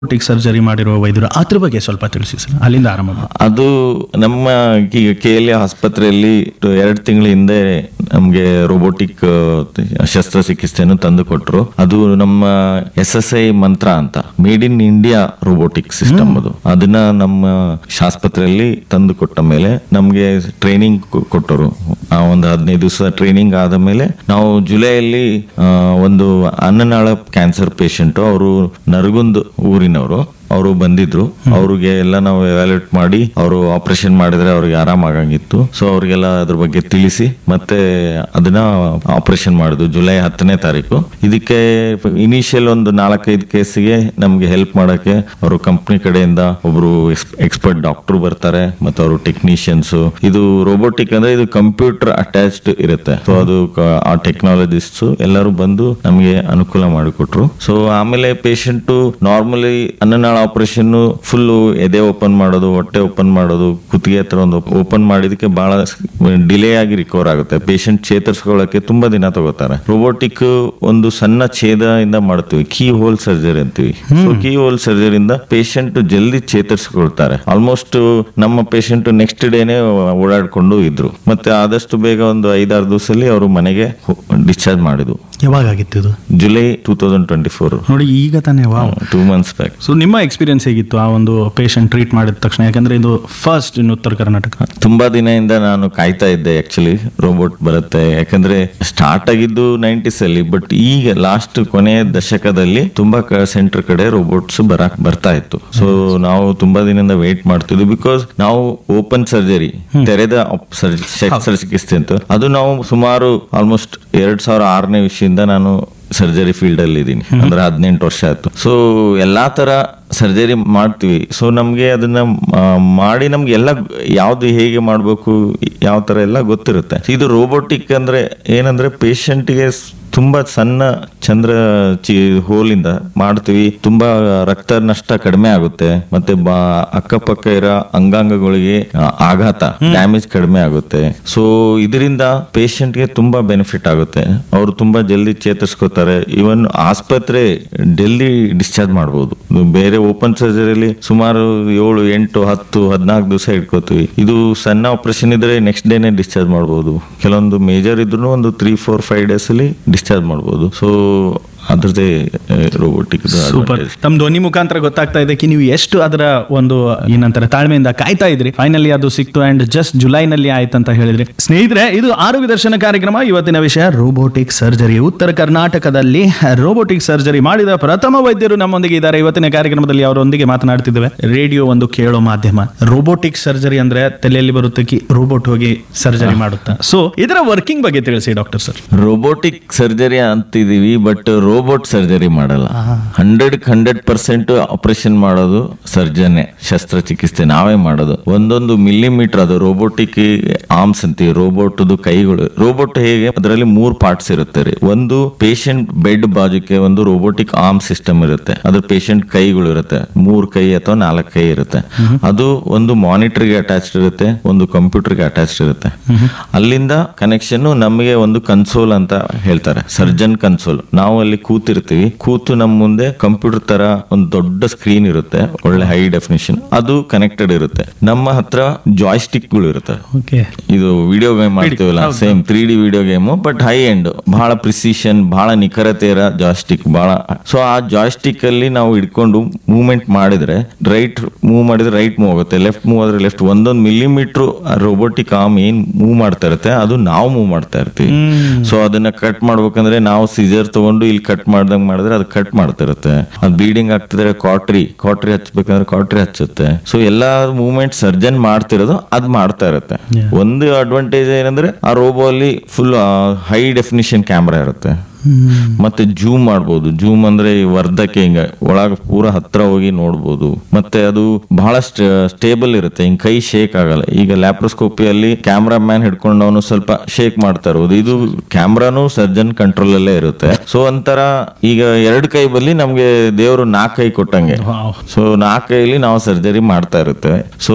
Robotic surgery ಮಾಡಿರುವ ವೈದ್ಯರು ಅದ್ರ ಬಗ್ಗೆ ಸ್ವಲ್ಪ ತಿಳಿಸಿ ಸರ್ ಅಲ್ಲಿಂದ ಆರಂಭ ಮಾಡಿ. ಅದು ನಮ್ಮ ಈಗ ಕೆ ಎಲ್ ಎ ಆಸ್ಪತ್ರೆಯಲ್ಲಿ ಎರಡು ತಿಂಗಳ ಹಿಂದೆ ನಮಗೆ ರೋಬೋಟಿಕ್ ಶಸ್ತ್ರಚಿಕಿತ್ಸೆಯನ್ನು ತಂದು ಕೊಟ್ಟರು ಅದು ನಮ್ಮ ಎಸ್ ಎಸ್ ಐ ಮಂತ್ರ ಅಂತ made in India robotic system ಅದು ಅದನ್ನ ನಮ್ಮ ಆಸ್ಪತ್ರೆಯಲ್ಲಿ ತಂದು ಕೊಟ್ಟ ಮೇಲೆ ನಮಗೆ ಟ್ರೈನಿಂಗ್ ಕೊಟ್ಟರು ಆ ಒಂದು ಹದಿನೈದು ದಿವಸ ಟ್ರೈನಿಂಗ್ ಆದ ಮೇಲೆ ನಾವು ಜುಲೈಯಲ್ಲಿ ಆ, ಒಂದು ಅನ್ನನಾಳ ಕ್ಯಾನ್ಸರ್ ಪೇಷಂಟ್ ಅವರು ನರಗುಂದ್ ಊರಿನವರು ಅವರು ಬಂದಿದ್ರು ಅವ್ರಿಗೆ ಎಲ್ಲ ನಾವು ಎವ್ಯಾಲ್ಯೂಟ್ ಮಾಡಿ ಅವರು ಆಪರೇಷನ್ ಮಾಡಿದ್ರೆ ಅವ್ರಿಗೆ ಆರಾಮಾಗಂಗಿತ್ತು ಸೊ ಅವ್ರಿಗೆಲ್ಲ ಅದ್ರ ಬಗ್ಗೆ ತಿಳಿಸಿ ಮತ್ತೆ ಅದನ್ನ ಆಪರೇಷನ್ ಮಾಡಿದ್ವು ಜುಲೈ ಹತ್ತನೇ ತಾರೀಕು ಇದಕ್ಕೆ ಇನಿಷಿಯಲ್ ಒಂದು ನಾಲ್ಕೈದು ಕೇಸಿಗೆ ನಮ್ಗೆ ಹೆಲ್ಪ್ ಮಾಡಕ್ಕೆ ಅವರು ಕಂಪ್ನಿ ಕಡೆಯಿಂದ ಒಬ್ರು ಎಕ್ಸ್ಪರ್ಟ್ ಡಾಕ್ಟರ್ ಬರ್ತಾರೆ ಮತ್ತೆ ಅವರು ಟೆಕ್ನಿಷಿಯನ್ಸ್ ಇದು ರೋಬೋಟಿಕ್ ಅಂದ್ರೆ ಇದು ಕಂಪ್ಯೂಟರ್ ಅಟ್ಯಾಚ್ಡ್ ಇರುತ್ತೆ ಸೊ ಅದು ಕ- ಆ ಟೆಕ್ನಾಲಜಿಸ್ಟ್ ಎಲ್ಲರೂ ಬಂದು ನಮಗೆ ಅನುಕೂಲ ಮಾಡಿಕೊಟ್ರು ಸೊ ಆಮೇಲೆ ಪೇಷಂಟ್ ನಾರ್ಮಲಿ ಅನ್ನನಾಳ ಆಪರೇಷನ್ ಫುಲ್ ಎದೆ ಓಪನ್ ಮಾಡೋದು ಹೊಟ್ಟೆ ಓಪನ್ ಮಾಡೋದು ಕುತ್ತಿಗೆ ಹತ್ರ ಒಂದು ಓಪನ್ ಮಾಡಿದಕ್ಕೆ ಬಹಳ ಡಿಲೇ ಆಗಿ ರಿಕವರ್ ಆಗುತ್ತೆ ಪೇಷಂಟ್ ಚೇತರಿಸ್ಕೊಳ್ಳಕ್ಕೆ ತುಂಬಾ ದಿನ ತಗೋತಾರೆ ರೋಬೋಟಿಕ್ ಒಂದು ಸಣ್ಣ ಛೇದ ಇಂದ ಮಾಡ್ತೀವಿ ಕೀ ಹೋಲ್ ಸರ್ಜರಿ ಅಂತೀವಿ ಸೊ ಕೀ ಹೋಲ್ ಸರ್ಜರಿಯಿಂದ ಪೇಷಂಟ್ ಜಲ್ದಿ ಚೇತರಿಸ್ಕೊಳ್ತಾರೆ ಆಲ್ಮೋಸ್ಟ್ ನಮ್ಮ ಪೇಷಂಟ್ ನೆಕ್ಸ್ಟ್ ಡೇನೆ ಓಡಾಡ್ಕೊಂಡು ಇದ್ರು ಮತ್ತೆ ಆದಷ್ಟು ಬೇಗ ಒಂದು ಐದಾರು ದಿವಸದಲ್ಲಿ ಅವರು ಮನೆಗೆ ಡಿಸ್ಚಾರ್ಜ್ ಮಾಡಿದ್ವು ಯಾವಾಗ ಆಗಿತ್ತು ಇದು July two thousand twenty four ನೋಡಿ ಈಗ ತಾನೇ wow two months back so ನಿಮ್ಮ ಎಕ್ಸ್ಪೀರಿಯನ್ಸ್ ಹೇಗಿತ್ತು ಆ ಒಂದು ಪೇಷಂಟ್ ಟ್ರೀಟ್ ಮಾಡಿದ ತಕ್ಷಣ ಯಾಕಂದ್ರೆ ಇದು ಫಸ್ಟ್ ಇನ್ ಉತ್ತರ ಕರ್ನಾಟಕ ತುಂಬಾ ದಿನದಿಂದ ನಾನು ಕಾಯ್ತಾ ಇದ್ದೆ ಆಕ್ಚುಲಿ ರೋಬೋಟ್ ಬರುತ್ತೆ ಯಾಕಂದ್ರೆ ಸ್ಟಾರ್ಟ್ ಆಗಿದ್ದು ನೈಂಟೀಸ್ ಅಲ್ಲಿ ಬಟ್ ಈಗ ಲಾಸ್ಟ್ ಕೊನೆಯ ದಶಕದಲ್ಲಿ ತುಂಬಾ ಸೆಂಟರ್ ಕಡೆ ರೋಬೋಟ್ಸ್ ಬರಕ್ ಬರ್ತಾ ಇತ್ತು ಸೊ ನಾವು ತುಂಬಾ ದಿನದಿಂದ ವೇಟ್ ಮಾಡ್ತಿದ್ವಿ ಬಿಕಾಸ್ ನಾವು ಓಪನ್ ಸರ್ಜರಿ ತೆರೆದ op- ಸರ್ಜ- ಶಸ್ತ್ರಚಿಕಿತ್ಸೆ ಅಂತ ಅದು ನಾವು ಸುಮಾರು ಆಲ್ಮೋಸ್ಟ್ ಎರಡ್ ಸಾವಿರ ಆರನೇ ವಿಷಯದಿಂದ ನಾನು ಸರ್ಜರಿ ಫೀಲ್ಡ್ ಅಲ್ಲಿ ಇದ್ದೀನಿ ಅಂದ್ರೆ ಹದಿನೆಂಟು ವರ್ಷ ಆಯ್ತು ಸೊ ಎಲ್ಲಾ ತರ ಸರ್ಜರಿ ಮಾಡ್ತೀವಿ ಸೊ ನಮ್ಗೆ ಅದನ್ನ ಆ, ಮಾಡಿ ನಮ್ಗೆ ಎಲ್ಲ ಯಾವ್ದು ಹೇಗೆ ಮಾಡ್ಬೇಕು ಯಾವ ತರ ಎಲ್ಲ ಗೊತ್ತಿರುತ್ತೆ ಇದು ರೋಬೋಟಿಕ್ ಅಂದ್ರೆ ಏನಂದ್ರೆ ಪೇಷಂಟ್ಗೆ ತುಂಬಾ ಸಣ್ಣ ಚಂದ್ರ ಚಿ ಹೋಲಿಂದ ಮಾಡ್ತೀವಿ ತುಂಬಾ ರಕ್ತ ನಷ್ಟ ಕಡಿಮೆ ಆಗುತ್ತೆ ಮತ್ತೆ ಬಾ ಅಕ್ಕಪಕ್ಕ ಇರೋ ಅಂಗಾಂಗಗಳಿಗೆ ಆ, ಆಘಾತ ಡ್ಯಾಮೇಜ್ ಕಡಿಮೆ ಆಗುತ್ತೆ ಸೊ ಇದರಿಂದ ಗೆ ತುಂಬಾ ಬೆನಿಫಿಟ್ ಆಗುತ್ತೆ ಅವರು ತುಂಬಾ ಜಲ್ದಿ ಚೇತರಿಸ್ಕೋತಾರೆ ಇವನ್ ಆಸ್ಪತ್ರೆ ಡೆಲ್ಲಿ ಡಿಸ್ಚಾರ್ಜ್ ಮಾಡ್ಬೋದು ಇದು ಬೇರೆ ಓಪನ್ ಸರ್ಜರಿಲಿ ಸುಮಾರು ಏಳು ಎಂಟು ಹತ್ತು ಹದಿನಾಲ್ಕು ದಿವಸ ಇಟ್ಕೋತೀವಿ ಇದು ಸಣ್ಣ ಆಪರೇಷನ್ ಇದ್ರೆ ನೆಕ್ಸ್ಟ್ ಡೇನೆ ಡಿಸ್ಚಾರ್ಜ್ ಮಾಡ್ಬೋದು ಕೆಲವೊಂದು ಮೇಜರ್ ಇದ್ರು ಒಂದು ತ್ರೀ ಫೋರ್ ಫೈವ್ ಡೇಸ್ ಅಲ್ಲಿ ಡಿಸ್ಚಾರ್ಜ್ ಮಾಡ್ಬೋದು ಸೊ ಅದ್ರದ್ದೇ ರೋಬೋಟಿಕ್ ಸೂಪರ್ ತಮ್ಮ ಧ್ವನಿ ಮುಖಾಂತರ ಗೊತ್ತಾಗ್ತಾ ಇದೆ ಕಿ ನೀವು ಎಷ್ಟು ಅದರ ಒಂದು ಏನಂತಾರೆ ತಾಳ್ಮೆಯಿಂದ ಕಾಯ್ತಾ ಇದ್ರಿ ಫೈನಲಿ ಅದು ಸಿಕ್ತು ಅಂಡ್ ಜಸ್ಟ್ ಜುಲೈನಲ್ಲಿ ಆಯ್ತು ಅಂತ ಹೇಳಿದ್ರಿ ಸ್ನೇಹಿತರೆ ಇದು ಆರೋಗ್ಯ ದರ್ಶನ ಕಾರ್ಯಕ್ರಮ ಇವತ್ತಿನ ವಿಷಯ ರೋಬೋಟಿಕ್ ಸರ್ಜರಿ ಉತ್ತರ ಕರ್ನಾಟಕದಲ್ಲಿ ರೋಬೋಟಿಕ್ ಸರ್ಜರಿ ಮಾಡಿದ ಪ್ರಥಮ ವೈದ್ಯರು ನಮ್ಮೊಂದಿಗೆ ಇದ್ದಾರೆ ಇವತ್ತಿನ ಕಾರ್ಯಕ್ರಮದಲ್ಲಿ ಅವರೊಂದಿಗೆ ಮಾತನಾಡ್ತಿದ್ದೇವೆ ರೇಡಿಯೋ ಒಂದು ಕೇಳೋ ಮಾಧ್ಯಮ ರೋಬೋಟಿಕ್ ಸರ್ಜರಿ ಅಂದ್ರೆ ತಲೆಯಲ್ಲಿ ಬರುತ್ತೆ ಕಿ ರೋಬೋಟ್ ಹೋಗಿ ಸರ್ಜರಿ ಮಾಡುತ್ತಾ ಸೊ ಇದರ ವರ್ಕಿಂಗ್ ಬಗ್ಗೆ ತಿಳಿಸಿ ಡಾಕ್ಟರ್ ಸರ್ ರೋಬೋಟಿಕ್ ಸರ್ಜರಿ ಅಂತಿದೀವಿ ಬಟ್ ರೋಬೋಟ್ ಸರ್ಜರಿ ಮಾಡಲ್ಲ ಹಂಡ್ರೆಡ್ ಹಂಡ್ರೆಡ್ ಪರ್ಸೆಂಟ್ ಆಪರೇಷನ್ ಮಾಡೋದು ಸರ್ಜನೆ ಶಸ್ತ್ರಚಿಕಿತ್ಸೆ ನಾವೇ ಮಾಡೋದು ಒಂದೊಂದು ಮಿಲಿಮೀಟರ್ ಅದು ರೋಬೋಟಿಕ್ ಆರ್ಮ್ಸ್ ಅಂತೀವಿ ರೋಬೋಟ್ ಕೈಗಳು ರೋಬೋಟ್ ಹೇಗೆ ಅದರಲ್ಲಿ ಮೂರ್ ಪಾರ್ಟ್ಸ್ ಇರುತ್ತೆ ರೀ ಒಂದು ಪೇಷಂಟ್ ಬೆಡ್ ಬಾಜುಕ್ಕೆ ಒಂದು ರೋಬೋಟಿಕ್ ಆರ್ಮ್ ಸಿಸ್ಟಮ್ ಇರುತ್ತೆ ಅದ್ರ ಪೇಷಂಟ್ ಕೈಗಳು ಇರುತ್ತೆ ಮೂರ್ ಕೈ ಅಥವಾ ನಾಲ್ಕು ಕೈ ಇರುತ್ತೆ ಅದು ಒಂದು ಮಾನಿಟರ್ ಗೆ ಅಟ್ಯಾಚ್ಡ್ ಇರುತ್ತೆ ಒಂದು ಕಂಪ್ಯೂಟರ್ ಗೆ ಅಟ್ಯಾಚ್ಡ್ ಇರುತ್ತೆ ಅಲ್ಲಿಂದ ಕನೆಕ್ಷನ್ ನಮಗೆ ಒಂದು ಕನ್ಸೋಲ್ ಅಂತ ಹೇಳ್ತಾರೆ ಸರ್ಜನ್ ಕನ್ಸೋಲ್ ನಾವು ಅಲ್ಲಿ ಕೂತಿರ್ತೀವಿ ಕೂತು ನಮ್ಮ ಮುಂದೆ ಕಂಪ್ಯೂಟರ್ ತರ ಒಂದು ದೊಡ್ಡ ಸ್ಕ್ರೀನ್ ಇರುತ್ತೆ ಒಳ್ಳೆ ಹೈ ಡೆಫಿನಿಷನ್ ಅದು ಕನೆಕ್ಟೆಡ್ ಇರುತ್ತೆ ನಮ್ಮ ಹತ್ರ ಜಾಯ್ಸ್ಟಿಕ್ ಗಳು ಇರುತ್ತೆ ಓಕೆ ಇದು ವಿಡಿಯೋ ಗೇಮ್ ಮಾಡ್ತೀವಲ್ಲ same three D video game but high end ಬಹಳ ಪ್ರಿಸಿಷನ್ ಬಹಳ ನಿಖರತೆ ಇರೋ ಜಾಯ್ಸ್ಟಿಕ್ ಬಹಳ ಸೊ ಆ ಜಾಯ್ಸ್ಟಿಕ್ ಅಲ್ಲಿ ನಾವು ಇಟ್ಕೊಂಡು ಮೂವ್ಮೆಂಟ್ ಮಾಡಿದ್ರೆ ರೈಟ್ ಮೂವ್ ಮಾಡಿದ್ರೆ ರೈಟ್ ಮೂವ್ ಆಗುತ್ತೆ ಲೆಫ್ಟ್ ಮೂವ್ ಆದ್ರೆ ಲೆಫ್ಟ್ ಒಂದೊಂದು ಮಿಲಿಮೀಟರ್ ರೋಬೋಟಿಕ್ ಆರ್ಮ್ ಏನ್ ಮೂವ್ ಮಾಡ್ತಾ ಇರುತ್ತೆ ಅದು ನಾವು ಮೂವ್ ಮಾಡ್ತಾ ಇರ್ತೀವಿ ಸೊ ಅದನ್ನ ಕಟ್ ಮಾಡ್ಬೇಕಂದ್ರೆ ನಾವು ಸಿಜರ್ ತಗೊಂಡು ಇಲ್ಲಿ ಕಟ್ ಮಾಡ್ದಂಗ್ ಮಾಡಿದ್ರೆ ಅದು ಕಟ್ ಮಾಡ್ತಾ ಇರುತ್ತೆ ಅದು ಬ್ಲೀಡಿಂಗ್ ಆಗ್ತಿದ್ರೆ ಕಾಟ್ರಿ ಕಾಟ್ರಿ ಹಚ್ಬೇಕಂದ್ರೆ ಕಾಟ್ರಿ ಹಚ್ಚುತ್ತೆ ಸೊ ಎಲ್ಲಾ ಮೂವ್ಮೆಂಟ್ ಸರ್ಜನ್ ಮಾಡ್ತಿರೋದು ಅದ್ ಮಾಡ್ತಾ ಇರುತ್ತೆ ಒಂದು ಅಡ್ವಾಂಟೇಜ್ ಏನಂದ್ರೆ ಆ ರೋಬೋ ಅಲ್ಲಿ ಫುಲ್ ಹೈ ಡೆಫಿನಿಷನ್ ಕ್ಯಾಮ್ರಾ ಇರುತ್ತೆ ಮತ್ತೆ ಜೂಮ್ ಮಾಡ್ಬೋದು ಜೂಮ್ ಅಂದ್ರೆ ಈ ವರ್ಧಕ್ಕೆ ಹಿಂಗ ಒಳಗ ಪೂರ ಹತ್ರ ಹೋಗಿ ನೋಡ್ಬೋದು ಮತ್ತೆ ಅದು ಬಹಳ ಸ್ಟೇಬಲ್ ಇರುತ್ತೆ ಹಿಂಗ್ ಕೈ ಶೇಕ್ ಆಗಲ್ಲ ಈಗ ಲ್ಯಾಪ್ರೋಸ್ಕೋಪಿಯಲ್ಲಿ ಕ್ಯಾಮ್ರಾ ಮ್ಯಾನ್ ಹಿಡ್ಕೊಂಡು ಅವನು ಸ್ವಲ್ಪ ಶೇಕ್ ಮಾಡ್ತಾ ಇರೋದು ಇದು ಕ್ಯಾಮ್ರಾನು ಸರ್ಜನ್ ಕಂಟ್ರೋಲ್ ಅಲ್ಲೇ ಇರುತ್ತೆ ಸೊ ಒಂಥರ ಈಗ ಎರಡು ಕೈ ಬಲ್ಲಿ ನಮ್ಗೆ ದೇವರು ನಾಲ್ಕು ಕೈ ಕೊಟ್ಟಂಗೆ ವಾವ್ ಸೊ ನಾಲ್ಕು ಕೈಲಿ ನಾವು ಸರ್ಜರಿ ಮಾಡ್ತಾ ಇರುತ್ತೆ ಸೊ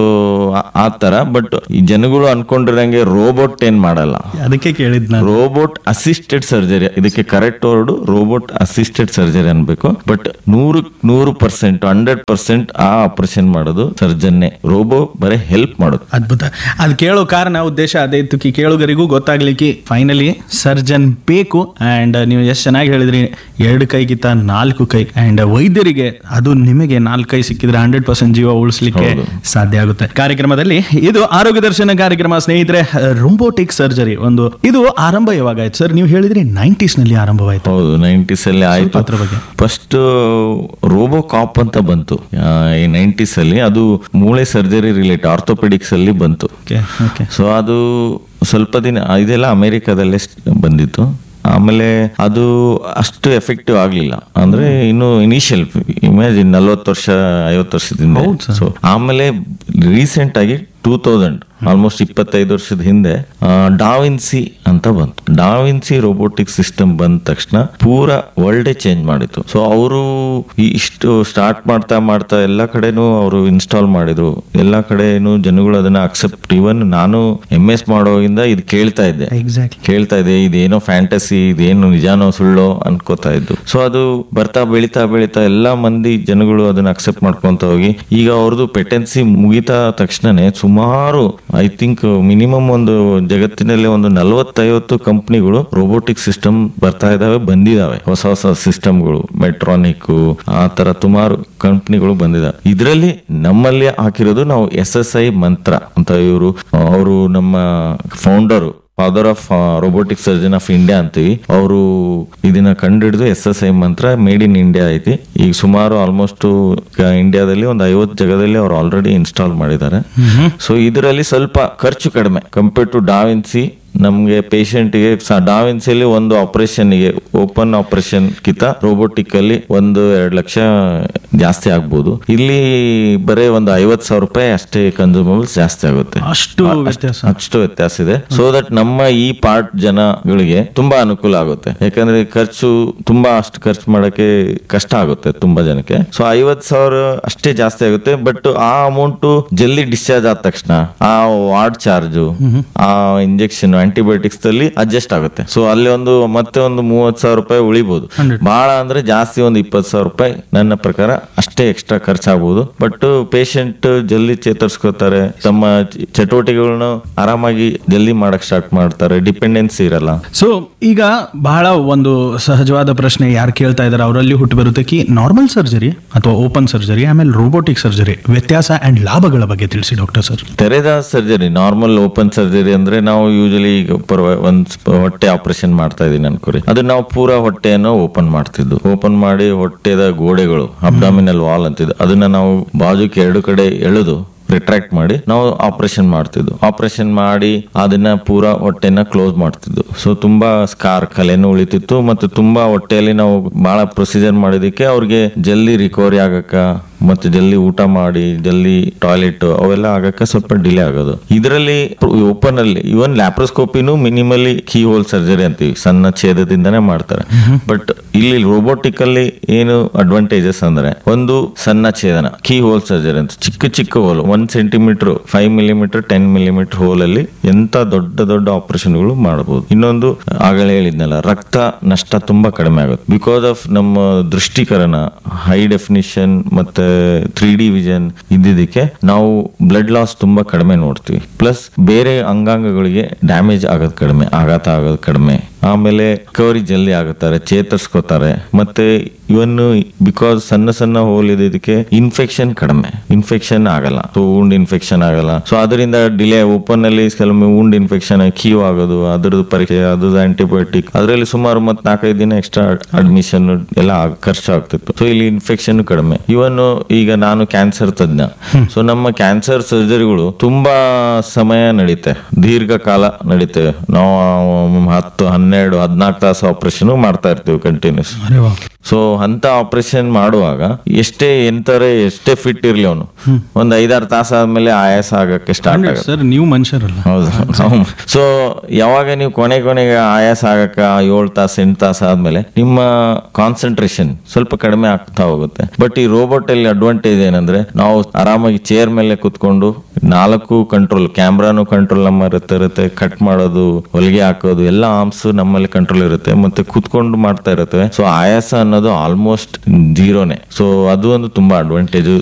ಆ ತರ ಬಟ್ ಈ ಜನಗಳು ಅನ್ಕೊಂಡಿರಂಗೆ ರೋಬೋಟ್ ಏನ್ ಮಾಡಲ್ಲ ಅದಕ್ಕೆ ಕೇಳಿದ್ ನಾನು ರೋಬೋಟ್ ಅಸಿಸ್ಟೆಡ್ ಸರ್ಜರಿ ಇದಕ್ಕೆ correct word robot assisted surgery ಅನ್ಬೇಕು ಬಟ್ ನೂರು ನೂರು ಪರ್ಸೆಂಟ್ ಹಂಡ್ರೆಡ್ ಪರ್ಸೆಂಟ್ ಆ ಆಪರೇಷನ್ ಮಾಡೋದು ಸರ್ಜನ್ನೇ ರೋಬೋ ಬರೀ ಹೆಲ್ಪ್ ಮಾಡೋದು ಅದ್ಭುತ ಅದು ಕೇಳೋ ಕಾರಣ ಉದ್ದೇಶ ಅದೇ ಇತ್ತು ಕಿ ಕೇಳುಗರಿಗೂ ಗೊತ್ತಾಗ್ಲಿಕ್ಕೆ ಫೈನಲಿ ಸರ್ಜನ್ ಬೇಕು ಅಂಡ್ ನೀವು ಎಷ್ಟು ಚೆನ್ನಾಗಿ ಹೇಳಿದ್ರಿ ಎರಡು ಕೈಗಿಂತ ನಾಲ್ಕು ಕೈ ಅಂಡ್ ವೈದ್ಯರಿಗೆ ಅದು ನಿಮಗೆ ನಾಲ್ಕು ಕೈ ಸಿಕ್ಕಿದ್ರೆ ಹಂಡ್ರೆಡ್ ಪರ್ಸೆಂಟ್ ಜೀವ ಉಳಿಸ್ಲಿಕ್ಕೆ ಹೌದು. ಸಾಧ್ಯ ಆಗುತ್ತೆ ಕಾರ್ಯಕ್ರಮದಲ್ಲಿ ಇದು ಆರೋಗ್ಯ ದರ್ಶನ ಕಾರ್ಯಕ್ರಮ ಸ್ನೇಹಿತರೆ ರೋಬೋಟಿಕ್ ಸರ್ಜರಿ ಒಂದು ಇದು ಆರಂಭ ಯಾವಾಗ ಆಯ್ತು ಸರ್ ನೀವು ಹೇಳಿದ್ರಿ ನೈಂಟೀಸ್ ನಲ್ಲಿ ಆರಂಭವಾಯ್ತು ಹೌದು ನೈಂಟೀಸ್ ಅಲ್ಲಿ ಆಯ್ತು ಅದ್ರ ಬಗ್ಗೆ ಫಸ್ಟ್ ರೋಬೋ ಕಾಪ್ ಅಂತ ಬಂತು ಆ, ಈ ನೈಂಟೀಸ್ ಅಲ್ಲಿ ಅದು ಮೂಳೆ ಸರ್ಜರಿ ರಿಲೇಟ್ ಆರ್ಥೋಪೆಡಿಕ್ಸ್ ಅಲ್ಲಿ ಬಂತು ಓಕೆ ಓಕೆ ಸೊ ಅದು ಸ್ವಲ್ಪ ದಿನ ಇದೆಲ್ಲ ಅಮೆರಿಕಾದಲ್ಲೇ ಸ್ಟ್- ಬಂದಿತ್ತು ಆಮೇಲೆ ಅದು ಅಷ್ಟು ಎಫೆಕ್ಟಿವ್ ಆಗಲಿಲ್ಲ ಅಂದ್ರೆ ಇನ್ನು ಇನಿಷಿಯಲ್ ಇಮ್ಯಾಜಿನ್ ನಲ್ವತ್ತು ವರ್ಷ ಐವತ್ತು ವರ್ಷದಿಂದ ಹೌದು sir. ಸೊ ಆಮೇಲೆ ರೀಸೆಂಟ್ ಆಗಿ ಟೂ ತೌಸಂಡ್ ಆಲ್ಮೋಸ್ಟ್ ಇಪ್ಪತ್ತೈದು ವರ್ಷದ ಹಿಂದೆ ಡಾವಿನ್ಸಿ ಅಂತ ಬಂತು ಡಾವಿನ್ಸಿ ರೋಬೋಟಿಕ್ ಸಿಸ್ಟಮ್ ಬಂದ ತಕ್ಷಣ ಪೂರ ವರ್ಲ್ಡೇ ಚೇಂಜ್ ಮಾಡಿತ್ತು ಸೊ ಅವರು ಇಷ್ಟು ಸ್ಟಾರ್ಟ್ ಮಾಡ್ತಾ ಮಾಡ್ತಾ ಎಲ್ಲ ಕಡೆನೂ ಅವರು ಇನ್ಸ್ಟಾಲ್ ಮಾಡಿದ್ರು ಎಲ್ಲ ಕಡೆನೂ ಜನಗಳು ಅದನ್ನ ಅಕ್ಸೆಪ್ಟ್ ಇವನ್ ನಾನು ಎಂ ಎಸ್ ಮಾಡೋಗಿಂದ ಇದು ಕೇಳ್ತಾ ಇದ್ದೆ ಎಕ್ಸಾಕ್ಟ್ಲಿ ಕೇಳ್ತಾ ಇದೆ ಇದೇನೋ ಫ್ಯಾಂಟಸಿ ಇದೇನು ನಿಜಾನೋ ಸುಳ್ಳೋ ಅನ್ಕೋತಾ ಇದ್ದು ಸೊ ಅದು ಬರ್ತಾ ಬೆಳಿತಾ ಬೆಳಿತಾ ಎಲ್ಲಾ ಮಂದಿ ಜನಗಳು ಅದನ್ನ ಅಕ್ಸೆಪ್ಟ್ ಮಾಡ್ಕೊಂತ ಹೋಗಿ ಈಗ ಅವ್ರದ್ದು ಪೆಟೆನ್ಸಿ ಮುಗಿತಾ ತಕ್ಷಣನೇ ಸುಮಾರು ಐ ಥಿಂಕ್ ಮಿನಿಮಮ್ ಒಂದು ಜಗತ್ತಿನಲ್ಲಿ ಒಂದು ನಲವತ್ತೈವತ್ತು ಕಂಪ್ನಿಗಳು ರೋಬೋಟಿಕ್ ಸಿಸ್ಟಮ್ ಬರ್ತಾ ಇದಾವೆ ಬಂದಿದಾವೆ ಹೊಸ ಹೊಸ ಸಿಸ್ಟಮ್ಗಳು ಮೆಟ್ರಾನಿಕ್ ಆ ತರ ಸುಮಾರು ಕಂಪ್ನಿಗಳು ಬಂದಿದಾವೆ ಇದರಲ್ಲಿ ನಮ್ಮಲ್ಲಿ ಹಾಕಿರೋದು ನಾವು ಎಸ್ ಎಸ್ ಐ ಮಂತ್ರ ಅಂತ ಇವರು ಅವರು ನಮ್ಮ founder father of robotic surgeon of India ಅಂತೀವಿ ಅವರು ಇದನ್ನ ಕಂಡಿಡಿದು S S I Mantra made in India ಐತಿ ಈಗ ಸುಮಾರು ಆಲ್ಮೋಸ್ಟ್ ಇಂಡಿಯಾದಲ್ಲಿ ಒಂದು ಐವತ್ತು ಜಾಗದಲ್ಲಿ ಅವ್ರು ಆಲ್ರೆಡಿ ಇನ್ಸ್ಟಾಲ್ ಮಾಡಿದ್ದಾರೆ ಸೊ ಇದರಲ್ಲಿ ಸ್ವಲ್ಪ ಖರ್ಚು ಕಡಿಮೆ ಕಂಪೇರ್ ಟು ಡಾವಿನ್ಸಿ ನಮ್ಗೆ ಪೇಷಂಟ್ಗೆ ಡಾವಿನ್ಸಿಯಲ್ಲಿ ಒಂದು ಆಪರೇಷನ್ಗೆ ಓಪನ್ ಆಪರೇಷನ್ ಕಿಂತ ರೋಬೋಟಿಕ್ ಅಲ್ಲಿ ಒಂದು ಎರಡು ಲಕ್ಷ ಜಾಸ್ತಿ ಆಗ್ಬೋದು ಇಲ್ಲಿ ಬರೀ ಒಂದು ಐವತ್ ಸಾವಿರ ರೂಪಾಯಿ ಅಷ್ಟೇ ಕನ್ಸೂಮಬಲ್ಸ್ ಜಾಸ್ತಿ ಆಗುತ್ತೆ ಅಷ್ಟು ವ್ಯತ್ಯಾಸ ಅಷ್ಟು ವ್ಯತ್ಯಾಸ ಇದೆ ಸೊ ದಟ್ ನಮ್ಮ ಈ ಪಾರ್ಟ್ ಜನಗಳಿಗೆ ತುಂಬಾ ಅನುಕೂಲ ಆಗುತ್ತೆ ಯಾಕಂದ್ರೆ ಖರ್ಚು ತುಂಬಾ ಅಷ್ಟು ಖರ್ಚು ಮಾಡಕ್ಕೆ ಕಷ್ಟ ಆಗುತ್ತೆ ತುಂಬಾ ಜನಕ್ಕೆ ಸೊ ಐವತ್ ಸಾವಿರ ಅಷ್ಟೇ ಜಾಸ್ತಿ ಆಗುತ್ತೆ ಬಟ್ ಆ ಅಮೌಂಟ್ ಜಲ್ದಿ ಡಿಸ್ಚಾರ್ಜ್ ಆದ ತಕ್ಷಣ ಆ ವಾರ್ಡ್ ಚಾರ್ಜು ಆ ಇಂಜೆಕ್ಷನ್ ಆಂಟಿಬಯೋಟಿಕ್ಸ್ ಅಲ್ಲಿ ಅಡ್ಜಸ್ಟ್ ಆಗುತ್ತೆ ಸೊ ಅಲ್ಲಿ ಒಂದು ಮತ್ತೆ ಒಂದು ಮೂವತ್ ಸಾವಿರ ರೂಪಾಯಿ ಉಳಿಬಹುದು ಬಹಳ ಅಂದ್ರೆ ಜಾಸ್ತಿ ಒಂದು ಇಪ್ಪತ್ತು ಸಾವಿರ ರೂಪಾಯಿ ನನ್ನ ಪ್ರಕಾರ ಅಷ್ಟೇ ಎಕ್ಸ್ಟ್ರಾ ಖರ್ಚಾಗ್ಬೋದು ಬಟ್ ಪೇಷಂಟ್ ಜಲ್ದಿ ಚೇತರಿಸ್ಕೋತಾರೆ ತಮ್ಮ ಚ- ಚಟುವಟಿಕೆಗಳನ್ನ ಆರಾಮಾಗಿ ಜಲ್ದಿ ಮಾಡಕ್ ಸ್ಟಾರ್ಟ್ ಮಾಡ್ತಾರೆ ಡಿಪೆಂಡೆನ್ಸಿ ಇರಲ್ಲ ಸೊ ಈಗ ಬಹಳ ಒಂದು ಸಹಜವಾದ ಪ್ರಶ್ನೆ ಯಾರು ಕೇಳ್ತಾ ಇದಾರೆ ಅವರಲ್ಲಿ ಹುಟ್ಟು ಬರುತ್ತೆ ಕಿ ನಾರ್ಮಲ್ ಸರ್ಜರಿ ಅಥವಾ ಓಪನ್ ಸರ್ಜರಿ ಆಮೇಲೆ ರೋಬೋಟಿಕ್ ಸರ್ಜರಿ ವ್ಯತ್ಯಾಸ ಅಂಡ್ ಲಾಭಗಳ ಬಗ್ಗೆ ತಿಳಿಸಿ ಡಾಕ್ಟರ್ ಸರ್ ತೆರೆದ ಸರ್ಜರಿ ನಾರ್ಮಲ್ ಓಪನ್ ಸರ್ಜರಿ ಅಂದ್ರೆ ನಾವು ಯೂಶಲಿ ಈಗ ಪರ್ವ- ಒಂದ್ ಸ್- ಹೊಟ್ಟೆ ಆಪರೇಷನ್ ಮಾಡ್ತಾ ಇದೀನಿ ಅನ್ಕೋರಿ ಅದು ನಾವು ಪೂರಾ ಹೊಟ್ಟೆಯನ್ನು ಓಪನ್ ಮಾಡ್ತಿದ್ದು ಓಪನ್ ಮಾಡಿ ಹೊಟ್ಟೆದ ಗೋಡೆಗಳು ಅಬ್ಡಾಮಿನಲ್ ವಾಲ್ ಅಂತಿದ್ದು ಅದನ್ನ ನಾವು ಬಾಜುಕ್ಕೆ ಎರಡು ಕಡೆ ಎಳೆದು ರಿಟ್ರಾಕ್ಟ್ ಮಾಡಿ ನಾವು ಆಪರೇಷನ್ ಮಾಡ್ತಿದ್ದು ಆಪರೇಷನ್ ಮಾಡಿ ಅದನ್ನ ಪೂರಾ ಹೊಟ್ಟೆನ ಕ್ಲೋಸ್ ಮಾಡ್ತಿದ್ದು ಸೊ ತುಂಬಾ ಸ್ಕಾರ್ ಕಲೆನೂ ಉಳಿತಿತ್ತು ಮತ್ತು ತುಂಬಾ ಹೊಟ್ಟೆಯಲ್ಲಿ ನಾವು ಬಹಳ ಪ್ರೊಸೀಜರ್ ಮಾಡಿದಕ್ಕೆ ಅವ್ರಿಗೆ ಜಲ್ದಿ ರಿಕವರಿ ಆಗಕ್ಕ ಮತ್ತೆ ಜಲ್ದಿ ಊಟ ಮಾಡಿ ಜಲ್ದಿ ಟಾಯ್ಲೆಟ್ ಅವೆಲ್ಲ ಆಗಕ್ಕೆ ಸ್ವಲ್ಪ ಡಿಲೇ ಆಗೋದು ಇದರಲ್ಲಿ ಓಪನ್ ಅಲ್ಲಿ ಇವನ್ ಲ್ಯಾಪ್ರೋಸ್ಕೋಪಿನೂ ಮಿನಿಮಲಿ ಕೀ ಹೋಲ್ ಸರ್ಜರಿ ಅಂತೀವಿ ಸಣ್ಣ ಛೇದದಿಂದನೇ ಮಾಡ್ತಾರೆ ಬಟ್ ಇಲ್ಲಿ ರೋಬೋಟಿಕ್ ಅಲ್ಲಿ ಏನು ಅಡ್ವಾಂಟೇಜಸ್ ಅಂದ್ರೆ ಒಂದು ಸಣ್ಣ ಛೇದನ ಕೀ ಹೋಲ್ ಸರ್ಜರಿ ಅಂತ ಚಿಕ್ಕ ಚಿಕ್ಕ hole one centimetre five millimetre ten millimetre hole ಅಲ್ಲಿ ಎಂತ ದೊಡ್ಡ ದೊಡ್ಡ ಆಪರೇಷನ್ಗಳು ಮಾಡಬಹುದು ಇನ್ನೊಂದು ಆಗಲೇ ಹೇಳಿದ್ನಲ್ಲ ರಕ್ತ ನಷ್ಟ ತುಂಬಾ ಕಡಿಮೆ ಆಗುತ್ತೆ ಬಿಕಾಸ್ ಆಫ್ ನಮ್ಮ ದೃಷ್ಟಿಕರಣ ಹೈ ಡೆಫಿನಿಷನ್ ಮತ್ತೆ ತ್ರೀ ಡಿ ವಿಷನ್ ಇದ್ದಿದ್ದಕ್ಕೆ ನಾವು ಬ್ಲಡ್ ಲಾಸ್ ತುಂಬಾ ಕಡಿಮೆ ನೋಡ್ತೀವಿ ಪ್ಲಸ್ ಬೇರೆ ಅಂಗಾಂಗಗಳಿಗೆ ಡ್ಯಾಮೇಜ್ ಆಗೋದು ಕಡಿಮೆ ಆಘಾತ ಆಗೋದು ಕಡಿಮೆ ಆಮೇಲೆ ರಿಕವರಿ ಜಲ್ದಿ ಆಗುತ್ತಾರೆ ಚೇತರಿಸ್ಕೋತಾರೆ ಮತ್ತೆ ಇವನ್ನು ಬಿಕಾಸ್ ಸಣ್ಣ ಸಣ್ಣ ಹೋಲ್ ಇದಕ್ಕೆ ಇನ್ಫೆಕ್ಷನ್ ಕಡಿಮೆ ಇನ್ಫೆಕ್ಷನ್ ಆಗಲ್ಲ ಸೊ wound ಇನ್ಫೆಕ್ಷನ್ ಆಗಲ್ಲ ಸೊ ಅದರಿಂದ ಡಿಲೇ ಓಪನ್ ಅಲ್ಲಿ ಕೆಲವೊಮ್ಮೆ wound ಇನ್ಫೆಕ್ಷನ್ ಕೀವ್ ಆಗೋದು ಅದ್ರದ್ದು ಪರೀಕ್ಷೆ ಅದು ಆಂಟಿಬಯೋಟಿಕ್ ಅದರಲ್ಲಿ ಸುಮಾರು ಮತ್ ನಾಲ್ಕೈದು ದಿನ ಎಕ್ಸ್ಟ್ರಾ ಅಡ್ಮಿಷನ್ ಎಲ್ಲ ಆಗ್- ಖರ್ಚು ಆಗ್ತಿತ್ತು ಸೊ ಇಲ್ಲಿ ಇನ್ಫೆಕ್ಷನ್ ಕಡಿಮೆ ಇವನ್ ಈಗ ನಾನು ಕ್ಯಾನ್ಸರ್ ತಜ್ಞ ಸೊ ನಮ್ಮ ಕ್ಯಾನ್ಸರ್ ಸರ್ಜರಿಗಳು ತುಂಬಾ ಸಮಯ ನಡೀತೆ ದೀರ್ಘಕಾಲ ನಡೀತೇವೆ ನಾವು ಹತ್ತು ಹನ್ನೆರಡು ಹದಿನಾಲ್ಕು ತಾಸು ಆಪರೇಷನ್ ಮಾಡ್ತಾ ಇರ್ತೀವಿ ಕಂಟಿನ್ಯೂಸ್ ಅರೆ ವಾ ಸೊ ಅಂತ ಆಪರೇಷನ್ ಮಾಡುವಾಗ ಎಷ್ಟೇ ಎಂತಾರೆ ಎಷ್ಟೇ ಫಿಟ್ ಇರ್ಲಿ ಅವನು ಒಂದ್ ಐದಾರು ತಾಸು ಆದ್ಮೇಲೆ ಆಯಾಸ ಆಗಕ್ಕೆ ಸ್ಟಾರ್ಟ್ ಆಗುತ್ತೆ ಸರ್ ನೀವು ಮನುಷ್ಯರಲ್ಲ ಹೌದು ಸೊ ಯಾವಾಗ ನೀವು ಕೊನೆ ಕೊನೆಗೆ ಆಯಾಸ ಆಗಕ್ಕ ಏಳು ತಾಸು ಎಂಟು ತಾಸು ಆದ್ಮೇಲೆ ನಿಮ್ಮ ಕಾನ್ಸಂಟ್ರೇಷನ್ ಸ್ವಲ್ಪ ಕಡಿಮೆ ಆಗ್ತಾ ಹೋಗುತ್ತೆ ಬಟ್ ಈ ರೋಬೋಟ್ ಅಲ್ಲಿ ಅಡ್ವಾಂಟೇಜ್ ಏನಂದ್ರೆ ನಾವು ಆರಾಮಾಗಿ ಚೇರ್ ಮೇಲೆ ಕುತ್ಕೊಂಡು ನಾಲ್ಕು ಕಂಟ್ರೋಲ್ ಕ್ಯಾಮ್ರಾನು ಕಂಟ್ರೋಲ್ ನಮ್ಮ ಇರುತ್ತೆ ಇರುತ್ತೆ ಕಟ್ ಮಾಡೋದು ಹೊಲಿಗೆ ಹಾಕೋದು ಎಲ್ಲ ಆರ್ಮ್ಸ್ ನಮ್ಮಲ್ಲಿ ಕಂಟ್ರೋಲ್ ಇರುತ್ತೆ ಮತ್ತೆ ಕುತ್ಕೊಂಡು ಮಾಡ್ತಾ ಇರುತ್ತೆ ಸೊ ಆಯಾಸ ಅನ್ನೋದು ಆಲ್ಮೋಸ್ಟ್ ಜೀರೋನೆ ಸೊ ಅದು ಒಂದು ತುಂಬಾ ಅಡ್ವಾಂಟೇಜ್